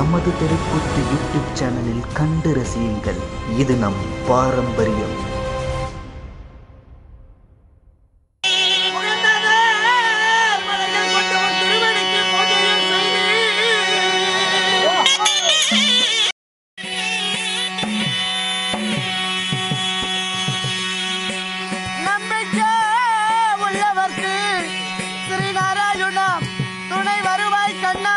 நமது தெருக்கூத்து யூடியூப் சேனலில் கண்டு ரசியுங்கள் இது நம் பாரம்பரியம் நம்பிக்கை உள்ளவர்க்கு ஸ்ரீ நாராயணா துணை வருவாய் கண்ணா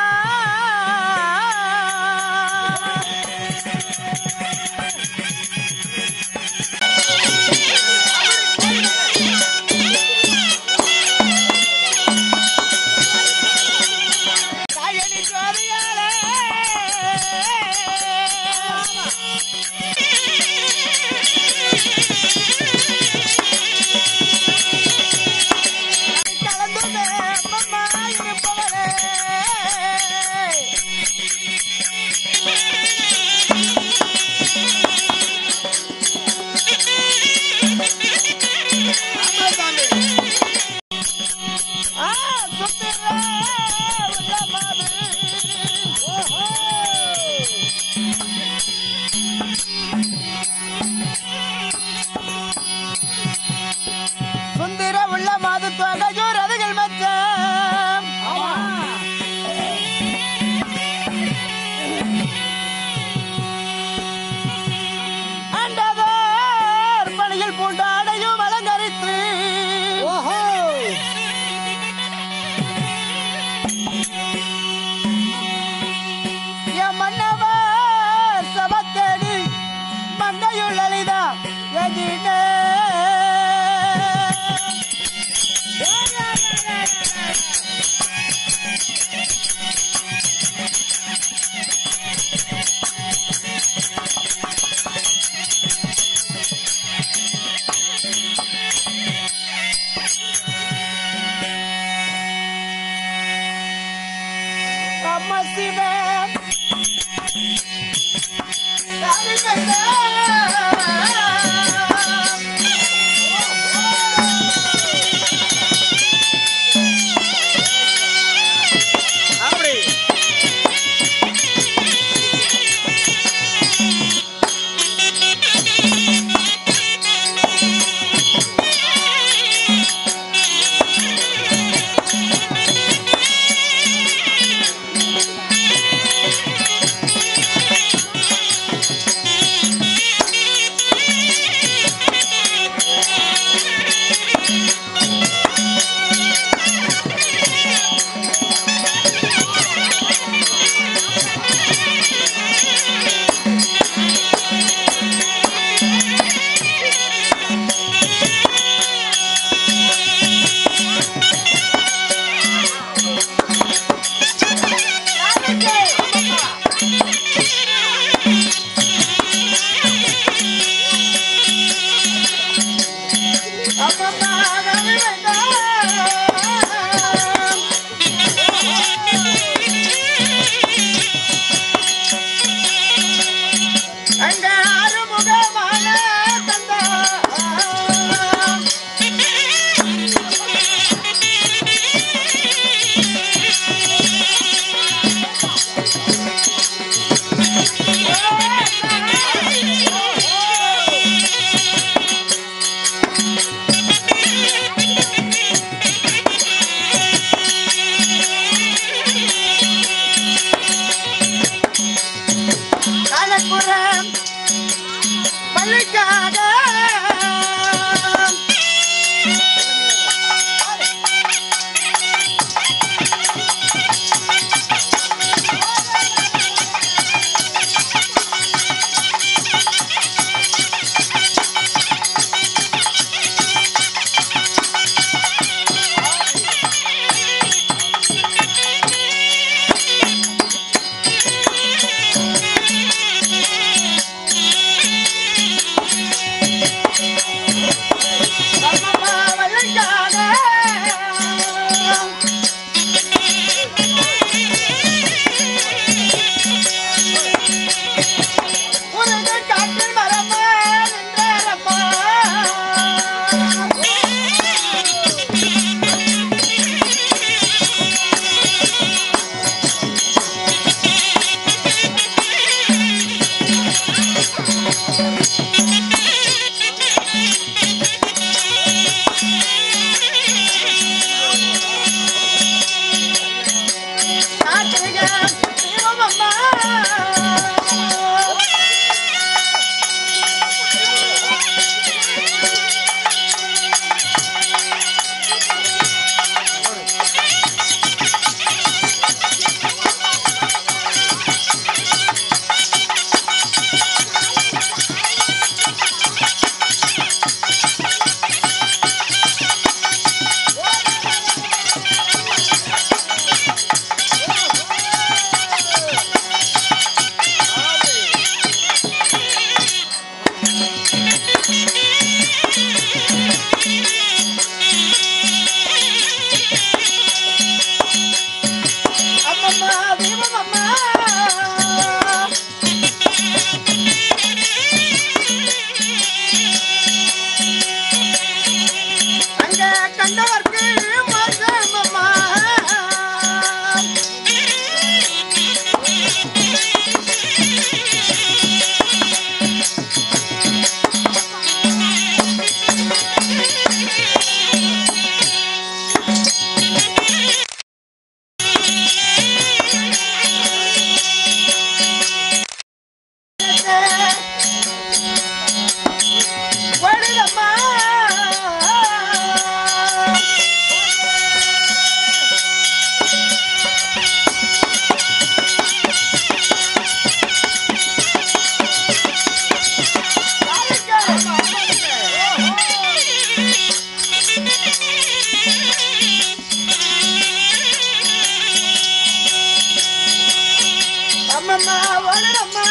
காயணி ஜோதியாலே கலந்துமே அம்மம்மா இருப்பவரே ஆ சுத்திரே உள்ளமாது ஓஹோ சுந்திர உள்ள மாது தொகையூர் அதுகள் மச்சம் அண்டதோர் பணியில் பூண்ட அடையும் அலங்கரித்து ஓஹோ என் மன்னவர் சபத்தேடி மங்கையுள் லலிதா எதினே அம்மா சிவன் அப்படி அங்க அறுமுகமான தந்தா காலப்புறம் பள்ளிக்காக ஓடுறம்மா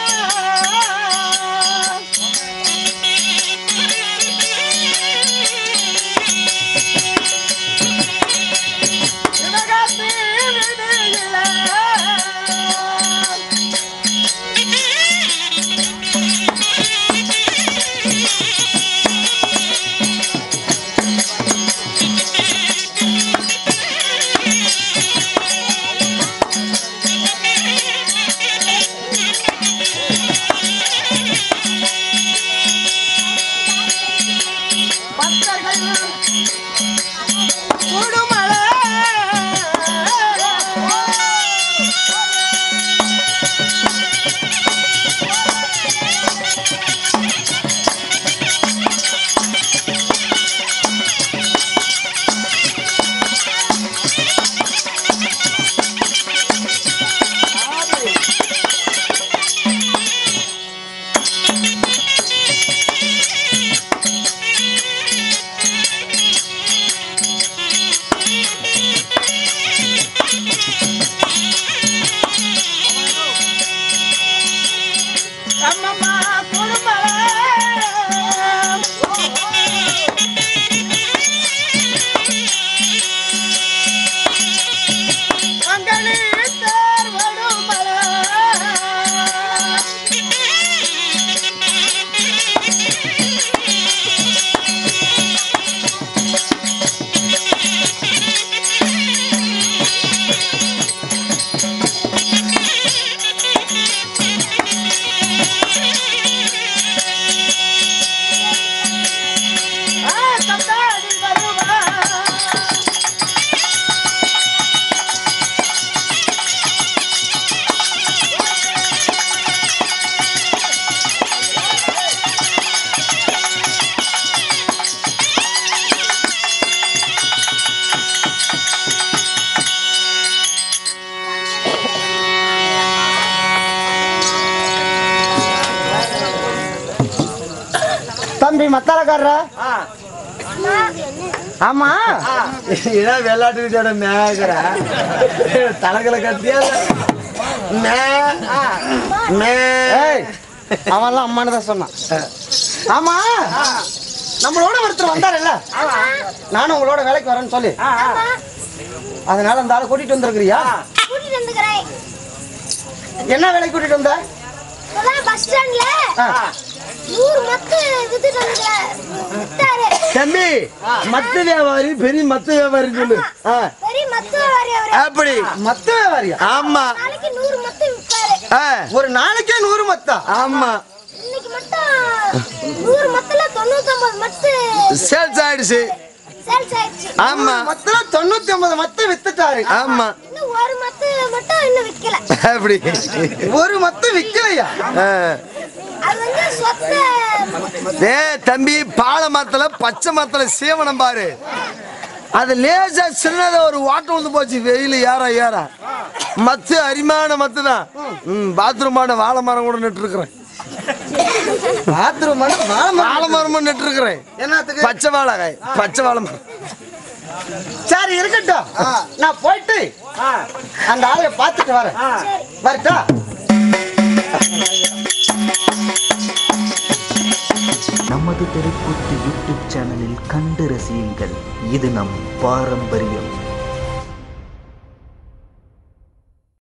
சிவகாசி வீதியில பக்தர்கள் குடுமலை அம்மம்மா குடுமலை மங்களி தேர் வடுமலை ஆ கந்தாடி வருவா தம்பி மத்தாலக்காரரா ஆமா இதான் வெள்ளாட்டு வீட்டோட மேய்க்கிற தலைகளை கட்டியா மே மே ஏய் அவன்லாம் அம்மானு தான் சொன்னான் ஆமா நம்மளோட ஒருத்தர் வந்தாருல்ல நானும் உங்களோட வேலைக்கு வரேன்னு சொல்லி அதனால அந்த ஆளை கூட்டிட்டு வந்திருக்கிறியா கூட்டிட்டு வந்துக்கிறேன் என்ன வேலைக்கு கூட்டிட்டு வந்த இப்பதான் பஸ் ஸ்டாண்ட்ல ஆ. நூறு மத்து வித்துட்டு வந்துக்கிறேன் வித்தாரு தம்பி மத்த வியாபாரி பெரிய மத்த வியாபாரி சொல்லு ஆ, பெரிய மத்து வாரி அவரு அப்படி மத்த வியாபாரியா ஆமா நாளைக்கு நூறு மத்து விற்பாரு ஆ, ஒரு நாளைக்கே நூறு மத்தா ஆமா இன்னைக்கு மட்டும் நூறு மத்துல தொண்ணூத்தொன்பது மத்து சேல்ஸ் ஆயிடுச்சு சேல்ஸ் ஆயிடுச்சு ஆமா மத்துல தொண்ணூத்தி ஒன்பது மத்த வித்துட்டாரு ஆமா இன்னும் ஒரு மத்து மட்டும் இன்னும் விக்கல அப்படி ஒரு மத்த விக்கலையா ஆ. அது வந்து சொத்த ஏ தம்பி பாலை மரத்துல பச்சை மரத்துல சீவனம் பாரு அது லேசா சின்னதா ஒரு வாட்டம் வந்து போச்சு வெயில் ஏற ஏற மத்து அரிமான மத்து தான் ம் பாத்ரூமான வாழை மரம் கூட நட்டு இருக்கிறேன் பாத்ரூம் வாழை மரமும் நட்டு இருக்கிறேன் என்னத்துக்கு பச்சை வாழை பச்சை வாழை மரம் சரி இருக்கட்டும் நான் போயிட்டு அந்த ஆளைய பார்த்துட்டு வரேன் வரட்டா நமது தெருக்கூத்து யூடியூப் சேனலில் கண்டு ரசியுங்கள் இது நம் பாரம்பரியம்